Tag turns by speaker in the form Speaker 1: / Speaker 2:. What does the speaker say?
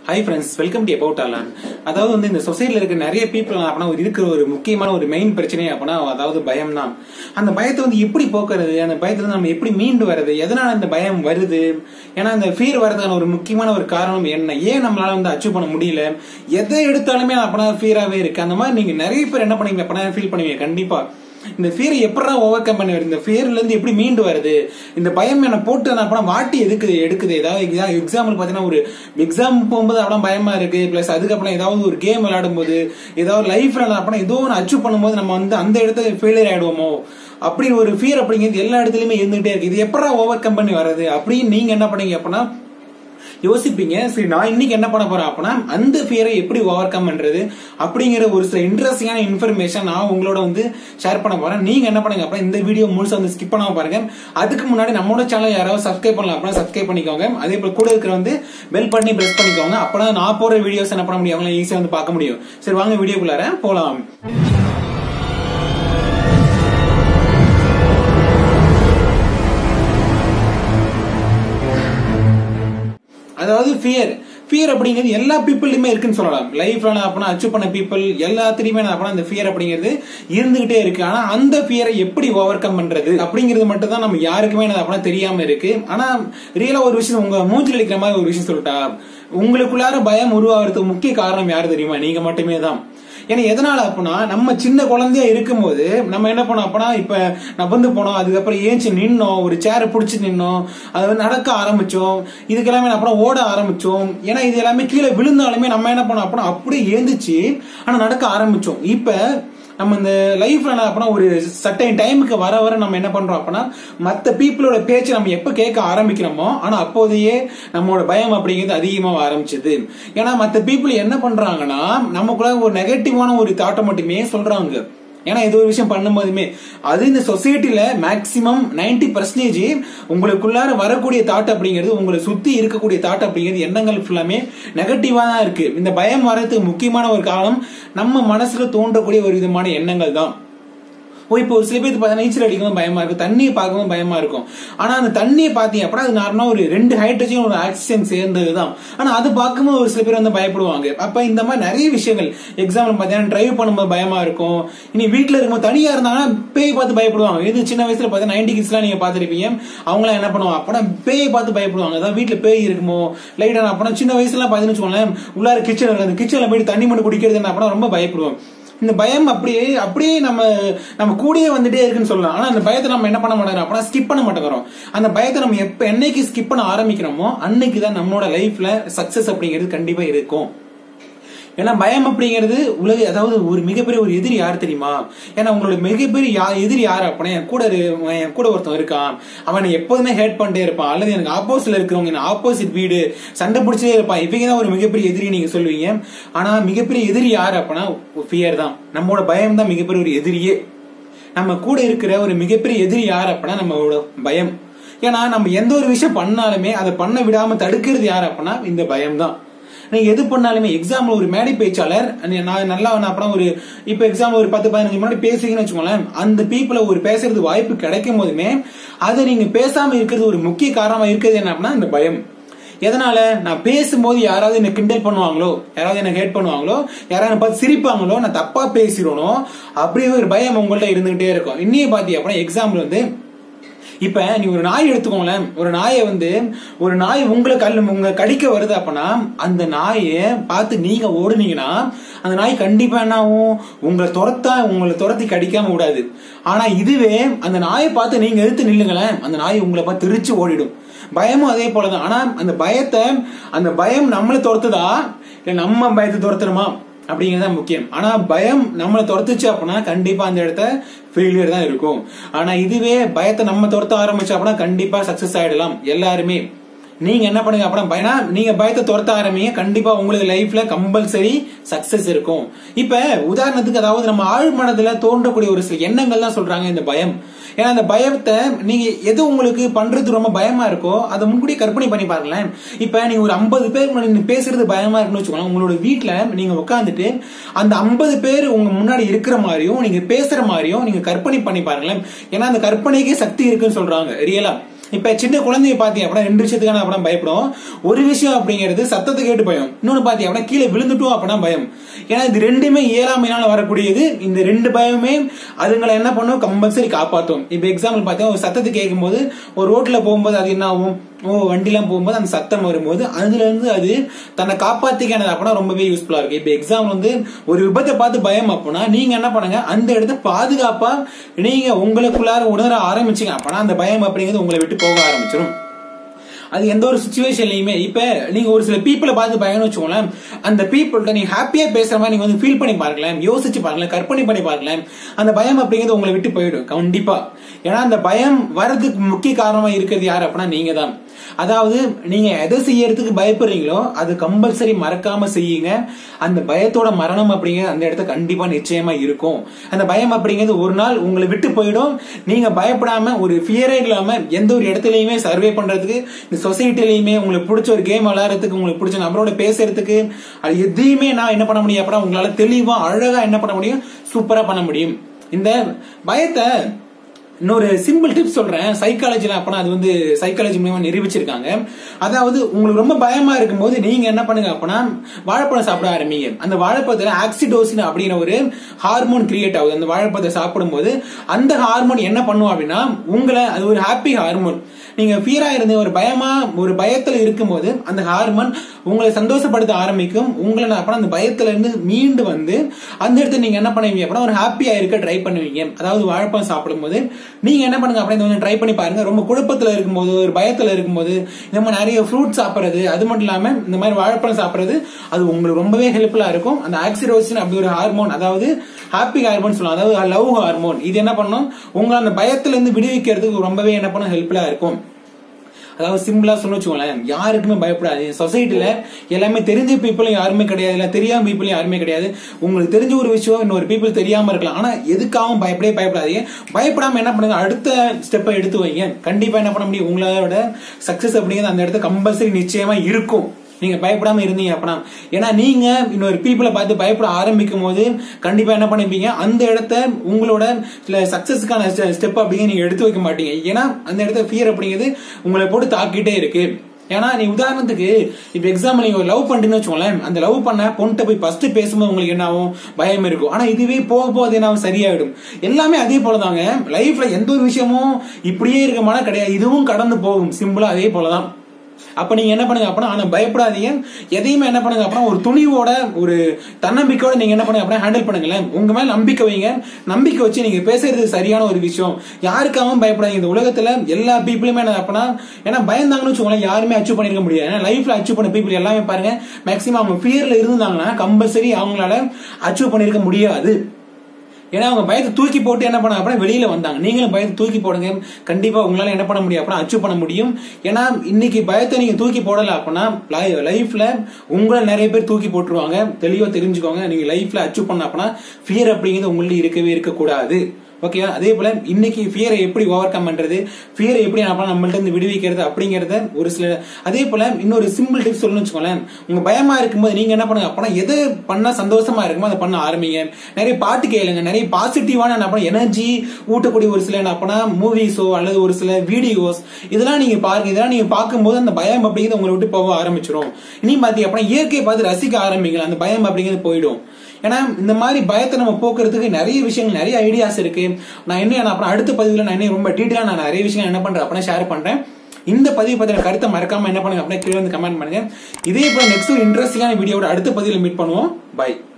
Speaker 1: high friends welcome to about அலான் அதாவது வந்து இந்த சொசைட்டில இருக்க நிறைய பீப்புள் அப்படின்னா ஒரு இருக்கிற ஒரு முக்கியமான ஒரு மெயின் பிரச்சனை அப்படின்னா அதாவது பயம் தான் அந்த பயத்தை வந்து எப்படி போக்குறது அந்த பயத்துல நம்ம எப்படி மீண்டு வர்றது எதனால இந்த பயம் வருது ஏன்னா இந்த ஃபீர் வர்றதுக்கான ஒரு முக்கியமான ஒரு காரணம் என்ன ஏன் நம்மளால வந்து அச்சீவ் பண்ண முடியல எதை எடுத்தாலுமே அப்படின்னா ஃபீராவே இருக்கு அந்த மாதிரி நீங்க நிறைய பேர் என்ன பண்ணுவீங்க அப்படின்னா ஃபீல் பண்ணுவீங்க கண்டிப்பா இந்த ஃபியரை எப்படா ஓவர் கம் பண்ணி வருது இந்த ஃபியர்ல இருந்து எப்படி மீண்டு வருது இந்த பயம் என்ன போட்டு நான் அப்புறம் வாட்டி எதுக்குது எடுக்குது ஏதாவது எக்ஸாம்பிள் பாத்தீங்கன்னா ஒரு எக்ஸாம் போகும்போது அப்புறம் பயமா இருக்கு பிளஸ் அதுக்கப்புறம் ஏதாவது ஒரு கேம் விளையாடும் போது ஏதாவது லைஃப்ல அப்புறம் ஏதோ ஒன்று அச்சீவ் பண்ணும்போது நம்ம வந்து அந்த இடத்துல ஃபெயிலியர் ஆயிடுவோமோ அப்படி ஒரு ஃபியர் அப்படிங்கிறது எல்லா இடத்துலயுமே இருந்துகிட்டே இருக்கு இது எப்படா ஓவர் கம் பண்ணி வர்றது அப்படின்னு நீங்க என்ன பண்ணீங்க அப்படின்னா யோசிப்பீங்க சரி நான் இன்னைக்கு என்ன பண்ண போறேன் அப்படின்னா அந்த ஃபியரை எப்படி ஓவர் கம் பண்றது அப்படிங்கிற ஒரு சில இன்ட்ரெஸ்டிங்கான இன்ஃபர்மேஷன் நான் உங்களோட வந்து ஷேர் பண்ண போறேன் நீங்க என்ன பண்ணுங்க அப்படின்னா இந்த வீடியோ முழுசா வந்து ஸ்கிப் பண்ணாம பாருங்க அதுக்கு முன்னாடி நம்மளோட சேனல் யாராவது சப்ஸ்கிரைப் பண்ணலாம் அப்படின்னா சப்ஸ்கிரைப் பண்ணிக்கோங்க அதே போல கூட இருக்கிற வந்து பெல் பண்ணி பிரஸ் பண்ணிக்கோங்க அப்பதான் நான் போற வீடியோஸ் என்ன பண்ண முடியும் அவங்களாம் ஈஸியா வந்து பார்க்க முடியும் சரி வாங்க வீடியோக்குள்ளார போலாம் அதாவது ஃபியர் ஃபியர் அப்படிங்கிறது எல்லா பீப்புள்லையுமே இருக்குன்னு சொல்லலாம் லைஃப்ல அப்படின்னா அச்சீவ் பண்ண பீப்புள் எல்லாத்துலயுமே அப்படின்னா அந்த ஃபியர் அப்படிங்கிறது இருந்துகிட்டே இருக்கு ஆனா அந்த ஃபியரை எப்படி ஓவர் கம் பண்றது அப்படிங்கிறது மட்டும் தான் நம்ம யாருக்குமே அப்படின்னா தெரியாம இருக்கு ஆனா ரியலா ஒரு விஷயம் உங்க மூஞ்சில் அடிக்கிற மாதிரி ஒரு விஷயம் சொல்லிட்டா உங்களுக்குள்ளார பயம் உருவாகிறதுக்கு முக்கிய காரணம் யாரு தெரியுமா நீங்க மட்டுமே தான் ஏன்னா எதனால அப்படின்னா நம்ம சின்ன குழந்தையா இருக்கும்போது நம்ம என்ன பண்ணோம் அப்படின்னா இப்ப நபந்து போனோம் அதுக்கப்புறம் ஏஞ்சி நின்னோம் ஒரு சேரை பிடிச்சி நின்னோம் அது வந்து நடக்க ஆரம்பிச்சோம் இதுக்கெல்லாமே அப்புறம் ஓட ஆரம்பிச்சோம் ஏன்னா இது எல்லாமே கீழே விழுந்தாலுமே நம்ம என்ன பண்ணோம் அப்படின்னா அப்படியே ஏந்திச்சு ஆனா நடக்க ஆரம்பிச்சோம் இப்ப நம்ம இந்த லைஃப்ல அப்படின்னா ஒரு சட்டன் டைமுக்கு வர வர நம்ம என்ன பண்றோம் அப்படின்னா மற்ற பீப்புளோட பேச்சு நம்ம எப்ப கேட்க ஆரம்பிக்கிறோமோ ஆனா அப்போதையே நம்மளோட பயம் அப்படிங்கிறது அதிகமாக ஆரம்பிச்சது ஏன்னா மற்ற பீப்புள் என்ன பண்றாங்கன்னா நமக்குள்ள ஒரு நெகட்டிவான ஒரு தாட்டை மட்டுமே சொல்றாங்க ஏன்னா ஏதோ ஒரு விஷயம் பண்ணும்போதுமே அது இந்த சொசைட்டில மேக்சிமம் நைன்டி பர்சன்டேஜ் உங்களுக்குள்ளார வரக்கூடிய தாட் அப்படிங்கிறது உங்களை சுத்தி இருக்கக்கூடிய தாட் அப்படிங்கிறது எண்ணங்கள் ஃபுல்லாமே நெகட்டிவா தான் இருக்கு இந்த பயம் வர்றதுக்கு முக்கியமான ஒரு காரணம் நம்ம மனசுல தோன்றக்கூடிய ஒரு விதமான எண்ணங்கள் தான் ஓ இப்போ ஒரு சில பேருக்கு பார்த்தா நீச்சல் அடிக்கவும் பயமா இருக்கும் தண்ணியை பார்க்கவும் பயமா இருக்கும் ஆனா அந்த தண்ணியை பார்த்தீங்க அப்படின்னா அது நார்மலா ஒரு ரெண்டு ஹைட்ரஜன் ஒரு ஆக்சிஜன் சேர்ந்தது தான் ஆனா அது பார்க்கும்போது ஒரு சில பேர் வந்து பயப்படுவாங்க அப்ப இந்த மாதிரி நிறைய விஷயங்கள் எக்ஸாம்பிள் பார்த்தீங்கன்னா டிரைவ் பண்ணும்போது பயமா இருக்கும் இனி வீட்டுல இருக்கும்போது தனியா இருந்தாங்கன்னா பேய் பார்த்து பயப்படுவாங்க இது சின்ன வயசுல பார்த்தீங்கன்னா நைன்டி கிட்ஸ்லாம் நீங்க பார்த்துருப்பீங்க அவங்களாம் என்ன பண்ணுவாங்க அப்படின்னா பேயை பார்த்து பயப்படுவாங்க அதாவது வீட்டுல பேய் இருக்குமோ லைட்டான அப்படின்னா சின்ன வயசுல பார்த்தீங்கன்னு வச்சுக்கோங்களேன் உள்ளார கிச்சன் இருக்கு அந்த கிச்சன்ல போயிட்டு தண்ணி மட்டும் குடிக்கிறது என்ன அப்படின்னா ரொம்ப பயப்படுவோம் இந்த பயம் அப்படியே அப்படியே நம்ம நம்ம கூடயே வந்துட்டே இருக்குன்னு சொல்லலாம் ஆனா அந்த பயத்தை நம்ம என்ன பண்ண மாட்டோம் அப்படின்னா ஸ்கிப் பண்ண மாட்டேங்கிறோம் அந்த பயத்தை நம்ம எப்ப என்னைக்கு ஸ்கிப் பண்ண ஆரம்பிக்கிறோமோ அன்னைக்கு தான் நம்மளோட லைஃப்ல சக்சஸ் அப்படிங்கிறது கண்டிப்பா இருக்கும் ஏன்னா பயம் அப்படிங்கிறது உலக அதாவது ஒரு மிகப்பெரிய ஒரு எதிரி யார் தெரியுமா ஏன்னா உங்களோட மிகப்பெரிய யா எதிரி யார் அப்படின்னா என் கூட என் கூட ஒருத்தன் இருக்கான் அவனை எப்போதுமே ஹேட் பண்ணிட்டே இருப்பான் அல்லது எனக்கு ஆப்போசிட்ல இருக்கிறவங்க ஆப்போசிட் வீடு சண்டை பிடிச்சே இருப்பான் இவங்க தான் ஒரு மிகப்பெரிய எதிரி நீங்க சொல்லுவீங்க ஆனா மிகப்பெரிய எதிரி யார் அப்படின்னா ஃபியர் தான் நம்மளோட பயம் தான் மிகப்பெரிய ஒரு எதிரியே நம்ம கூட இருக்கிற ஒரு மிகப்பெரிய எதிரி யார் அப்படின்னா நம்மளோட பயம் ஏன்னா நம்ம எந்த ஒரு விஷயம் பண்ணாலுமே அதை பண்ண விடாம தடுக்கிறது யார் அப்படின்னா இந்த பயம் தான் நீங்க எது பண்ணாலுமே எக்ஸாம்ல ஒரு மேடை பேச்சாளர் நான் நல்லா அப்புறம் ஒரு இப்ப எக்ஸாம் ஒரு பத்து பதினஞ்சு முன்னாடி பேசுறீங்கன்னு வச்சுக்கோங்களேன் அந்த பீப்புள ஒரு பேசுறது வாய்ப்பு கிடைக்கும் போதுமே அதை நீங்க பேசாம இருக்கிறது ஒரு முக்கிய காரணமா இருக்கிறது என்ன அப்படின்னா இந்த பயம் எதனால நான் பேசும்போது யாராவது என்ன கிண்டல் பண்ணுவாங்களோ யாராவது என்ன ஹேட் பண்ணுவாங்களோ யாராவது பார்த்து சிரிப்பாங்களோ நான் தப்பா பேசிடனோ அப்படியே ஒரு பயம் உங்கள்ட்ட இருந்துகிட்டே இருக்கும் இன்னையே பாத்தி அப்படின்னா எக்ஸாம்பிள் வந்து இப்ப நீ ஒரு நாய் எடுத்துக்கோங்களேன் ஒரு நாயை வந்து ஒரு நாய் உங்களை கல் உங்க கடிக்க வருது அப்பனா அந்த நாயை பார்த்து நீங்க ஓடுனீங்கன்னா அந்த நாய் கண்டிப்பா என்ன ஆகும் உங்களை துரத்தா உங்களை துரத்தி கடிக்காம விடாது ஆனா இதுவே அந்த நாயை பார்த்து நீங்க எடுத்து நில்லுங்களேன் அந்த நாய் உங்களை பார்த்து திருச்சு ஓடிடும் பயமும் அதே போலதான் ஆனா அந்த பயத்தை அந்த பயம் நம்மளை துரத்துதா இல்ல நம்ம பயத்தை துரத்துறோமா அப்படிங்கிறது தான் முக்கியம் ஆனா பயம் நம்மளை துரத்துச்சு அப்படின்னா கண்டிப்பா அந்த இடத்த ஃபெயிலியர் தான் இருக்கும் ஆனா இதுவே பயத்தை நம்ம துரத்த ஆரம்பிச்சு அப்படின்னா கண்டிப்பா சக்சஸ் ஆயிடலாம் எல்லாருமே நீங்க என்ன பண்ணுங்க அப்படின்னா பயனா நீங்க பயத்தை துரத்த ஆரம்பிங்க கண்டிப்பா உங்களுக்கு லைஃப்ல கம்பல்சரி சக்சஸ் இருக்கும் இப்ப உதாரணத்துக்கு அதாவது நம்ம ஆழ் மனதுல தோன்றக்கூடிய ஒரு சில எண்ணங்கள் தான் சொல்றாங்க இந்த பயம் ஏன்னா அந்த பயத்தை நீங்க எது உங்களுக்கு பண்றது ரொம்ப பயமா இருக்கோ அதை முன்கூடியே கற்பனை பண்ணி பாருங்களேன் இப்ப நீங்க ஒரு ஐம்பது பேர் முன்னாடி பேசுறது பயமா இருக்குன்னு வச்சுக்கோங்க உங்களோட வீட்டுல நீங்க உட்காந்துட்டு அந்த ஐம்பது பேர் உங்க முன்னாடி இருக்கிற மாதிரியும் நீங்க பேசுற மாதிரியும் நீங்க கற்பனை பண்ணி பாருங்களேன் ஏன்னா அந்த கற்பனைக்கே சக்தி இருக்குன்னு சொல்றாங்க ரியலா இப்ப சின்ன குழந்தைய பாத்தீங்க அப்படின்னா ரெண்டு விஷயத்துக்கான அப்படின்னா பயப்படும் ஒரு விஷயம் அப்படிங்கிறது சத்தத்தை கேட்டு பயம் இன்னொன்னு பாத்தீங்க அப்படின்னா கீழே விழுந்துட்டோம் அப்படின்னா பயம் ஏன்னா இது ரெண்டுமே இயலாமையினால வரக்கூடியது இந்த ரெண்டு பயமே அதுங்களை என்ன பண்ணும் கம்பல்சரி காப்பாற்றும் இப்ப எக்ஸாம்பிள் பார்த்தீங்கன்னா ஒரு சத்தத்தை கேட்கும் போது ஒரு ரோட்ல போகும்போது அது என்ன ஆகும் ஓ வண்டிலாம் போகும்போது அந்த சத்தம் வரும்போது அதுல இருந்து அது தன்னை காப்பாத்திக்கானது அப்படின்னா ரொம்பவே யூஸ்ஃபுல்லா இருக்கு இப்ப எக்ஸாம்பிள் வந்து ஒரு விபத்தை பார்த்து பயம் அப்படின்னா நீங்க என்ன பண்ணுங்க அந்த இடத்த பாதுகாப்பா நீங்க உங்களுக்குள்ளார உணர ஆரம்பிச்சீங்க அப்படின்னா அந்த பயம் அப்படிங்கிறது உங்களை விட்டு போக ஆரம்பிச்சிடும் அது எந்த ஒரு சுச்சுவேஷன்லயுமே இப்ப நீங்க ஒரு சில பீப்புளை பார்த்து பயம்னு வச்சுக்கோங்களேன் அந்த பீப்புள்கிட்ட நீங்க ஹாப்பியா பேசுற மாதிரி நீங்க வந்து ஃபீல் பண்ணி பாருங்களேன் யோசிச்சு பாருங்களேன் கற்பனை பண்ணி பாருங்களேன் அந்த பயம் அப்படிங்கிறது உங்களை விட்டு போயிடும் கண்டிப்பா ஏன்னா அந்த பயம் வர்றதுக்கு முக்கிய காரணமா இருக்கிறது யார் அப்படின்னா நீங்க தான் அதாவது நீங்க எதை செய்யறதுக்கு பயப்படுறீங்களோ அது கம்பல்சரி மறக்காம செய்யுங்க அந்த பயத்தோட மரணம் அப்படிங்கிறது அந்த இடத்த கண்டிப்பா நிச்சயமா இருக்கும் அந்த பயம் அப்படிங்கிறது ஒரு நாள் உங்களை விட்டு போயிடும் நீங்க பயப்படாம ஒரு ஃபியரே இல்லாம எந்த ஒரு இடத்துலயுமே சர்வே பண்றதுக்கு இந்த சொசைட்டிலையுமே உங்களுக்கு பிடிச்ச ஒரு கேம் விளையாடுறதுக்கு உங்களுக்கு பிடிச்ச நபரோட பேசுறதுக்கு அது எதையுமே நான் என்ன பண்ண முடியும் அப்படின்னா உங்களால தெளிவா அழகா என்ன பண்ண முடியும் சூப்பரா பண்ண முடியும் இந்த பயத்தை இன்னொரு சிம்பிள் டிப்ஸ் சொல்றேன் சைக்காலஜில அப்பனா அது வந்து சைக்காலஜி மூலமா நிரூபிச்சிருக்காங்க அதாவது உங்களுக்கு ரொம்ப பயமா இருக்கும்போது நீங்க என்ன பண்ணுங்க அப்பனா வாழைப்பழம் சாப்பிட ஆரம்பிங்க அந்த வாழைப்பழத்துல ஆக்சிடோசின் அப்படிங்கிற ஒரு ஹார்மோன் கிரியேட் ஆகுது அந்த வாழைப்பழத்தை சாப்பிடும்போது அந்த ஹார்மோன் என்ன பண்ணும் அப்படின்னா உங்களை அது ஒரு ஹாப்பி ஹார்மோன் நீங்க ஃபீரா இருந்து ஒரு பயமா ஒரு பயத்துல இருக்கும்போது அந்த ஹார்மோன் உங்களை சந்தோஷப்படுத்த ஆரம்பிக்கும் உங்களை அப்பனா அந்த பயத்துல இருந்து மீண்டு வந்து அந்த இடத்துல நீங்க என்ன பண்ணுவீங்க அப்படின்னா ஒரு ஹாப்பியா இருக்க ட்ரை பண்ணுவீங்க அதாவது வாழைப்பழம் சாப்பிடும்போது நீங்க என்ன பண்ணுங்க அப்படின்னு ட்ரை பண்ணி பாருங்க ரொம்ப குழப்பத்துல இருக்கும்போது ஒரு பயத்துல இருக்கும்போது இந்த மாதிரி நிறைய ஃப்ரூட் சாப்பிடுறது அது மட்டும் இல்லாம இந்த மாதிரி வாழைப்பழம் சாப்பிடுறது அது உங்களுக்கு ரொம்பவே ஹெல்ப்ஃபுல்லா இருக்கும் அந்த ஆக்சிடோசின் அப்படி ஒரு ஹார்மோன் அதாவது ஹாப்பி ஹார்மோன் சொல்லலாம் அதாவது லவ் ஹார்மோன் இது என்ன பண்ணும் உங்களை அந்த பயத்துல இருந்து விடுவிக்கிறதுக்கு ரொம்பவே என்ன பண்ணும் ஹெல்ப்ஃபுல்லா இருக்கும் அதாவது சிம்பிளா சொன்ன வச்சுக்கோங்களேன் யாருக்குமே பயப்படாது சொசைட்டில எல்லாமே தெரிஞ்ச பீப்புளும் யாருமே கிடையாது இல்ல தெரியாம பீப்புளும் யாருமே கிடையாது உங்களுக்கு தெரிஞ்ச ஒரு விஷயம் இன்னொரு பீப்புள் தெரியாம இருக்கலாம் ஆனா எதுக்காகவும் பயப்படவே பயப்படாதீங்க பயப்படாம என்ன பண்ணுங்க அடுத்த ஸ்டெப்பை எடுத்து வைங்க கண்டிப்பா என்ன பண்ண முடியும் உங்களோட சக்சஸ் அப்படிங்கிறது அந்த இடத்துல கம்பல்சரி நிச்சயமா இருக்கும் நீங்க பயப்படாம இருந்தீங்க அப்படின்னா ஏன்னா நீங்க இன்னொரு பீப்புளை பார்த்து பயப்பட ஆரம்பிக்கும் போது கண்டிப்பா என்ன பண்ணிப்பீங்க அந்த இடத்த உங்களோட சில சக்சஸ்க்கான ஸ்டெப் அப்படிங்க நீங்க எடுத்து வைக்க மாட்டீங்க ஏன்னா அந்த இடத்த ஃபியர் அப்படிங்கிறது உங்களை போட்டு தாக்கிட்டே இருக்கு ஏன்னா நீ உதாரணத்துக்கு இப்ப எக்ஸாம்பிள் நீங்க லவ் பண்றீங்கன்னு வச்சுக்கோங்களேன் அந்த லவ் பண்ண பொண்ணுட்ட போய் ஃபர்ஸ்ட் பேசும்போது உங்களுக்கு என்ன ஆகும் பயம் இருக்கும் ஆனா இதுவே போக போக அது என்ன ஆகும் சரியாயிடும் எல்லாமே அதே போலதாங்க லைஃப்ல எந்த ஒரு விஷயமும் இப்படியே இருக்கமான கிடையாது இதுவும் கடந்து போகும் சிம்பிளா அதே போலதான் அப்ப நீங்க என்ன பண்ணுங்க அப்படின்னா ஆனா பயப்படாதீங்க எதையுமே என்ன பண்ணுங்க அப்படின்னா ஒரு துணிவோட ஒரு தன்னம்பிக்கையோட நீங்க என்ன பண்ணுங்க அப்படின்னா ஹேண்டில் பண்ணுங்களேன் உங்க மேல நம்பிக்கை வைங்க நம்பிக்கை வச்சு நீங்க பேசுறது சரியான ஒரு விஷயம் யாருக்காகவும் பயப்படாதீங்க இந்த உலகத்துல எல்லா பீப்புளுமே என்ன அப்படின்னா ஏன்னா பயந்தாங்கன்னு வச்சுக்கோங்களேன் யாருமே அச்சீவ் பண்ணிருக்க முடியாது ஏன்னா லைஃப்ல அச்சீவ் பண்ண பீப்புள் எல்லாமே பாருங்க மேக்சிமம் அவங்க ஃபியர்ல இருந்தாங்கன்னா கம்பல்சரி அவங்களால அச்சீவ் பண்ணிருக்க முடியாது ஏன்னா அவங்க பயத்தை தூக்கி போட்டு என்ன பண்ண அப்படின்னா வெளியில வந்தாங்க நீங்களும் பயத்தை தூக்கி போடுங்க கண்டிப்பா உங்களால என்ன பண்ண முடியும் அப்படின்னா அச்சீவ் பண்ண முடியும் ஏன்னா இன்னைக்கு பயத்தை நீங்க தூக்கி போடல அப்படின்னா லைஃப்ல உங்களை நிறைய பேர் தூக்கி போட்டுருவாங்க தெளிவா தெரிஞ்சுக்கோங்க நீங்க லைஃப்ல அச்சீவ் பண்ண அப்படின்னா ஃபியர் அப்படிங்கிறது உங்கள்ட்ட இருக்கவே இருக்கக்கூடாது ஓகேவா அதே போல இன்னைக்கு ஃபியரை எப்படி ஓவர் கம் பண்றது ஃபியரை எப்படி நம்ம நம்மள்ட்ட இருந்து விடுவிக்கிறது அப்படிங்கறத ஒரு சில அதே போல இன்னொரு சிம்பிள் டிப்ஸ் சொல்லணும்னு வச்சுக்கோங்களேன் உங்க பயமா இருக்கும்போது நீங்க என்ன பண்ணுங்க அப்படின்னா எது பண்ணா சந்தோஷமா இருக்குமோ அதை பண்ண ஆரம்பிங்க நிறைய பாட்டு கேளுங்க நிறைய பாசிட்டிவான என்ன பண்ண எனர்ஜி ஊட்டக்கூடிய ஒரு சில என்ன பண்ணா மூவிஸோ அல்லது ஒரு சில வீடியோஸ் இதெல்லாம் நீங்க பாருங்க இதெல்லாம் நீங்க பார்க்கும்போது அந்த பயம் அப்படிங்கிறது உங்களை விட்டு போக ஆரம்பிச்சிடும் இனி பாத்தீங்க அப்படின்னா இயற்கையை பார்த்து ரசிக்க ஆரம்பிக்கலாம் அந்த பயம் அப்படிங்கிறது போயிடும் ஏன்னா இந்த மாதிரி பயத்தை நம்ம போக்குறதுக்கு நிறைய விஷயங்கள் நிறைய ஐடியாஸ் இருக்கு நான் என்ன அப்புறம் அடுத்த பதிவுல நான் என்ன ரொம்ப டீட்டெயிலா நான் நிறைய விஷயங்கள் என்ன பண்றேன் அப்படின்னா ஷேர் பண்றேன் இந்த பதிவு பத்தின கருத்தை மறக்காம என்ன பண்ணுங்க அப்படின்னா கீழே வந்து கமெண்ட் பண்ணுங்க இதே போல நெக்ஸ்ட் இன்ட்ரெஸ்டிங்கான வீடியோட அடுத்த பதிவில் மீட் பண்ணுவோம் பை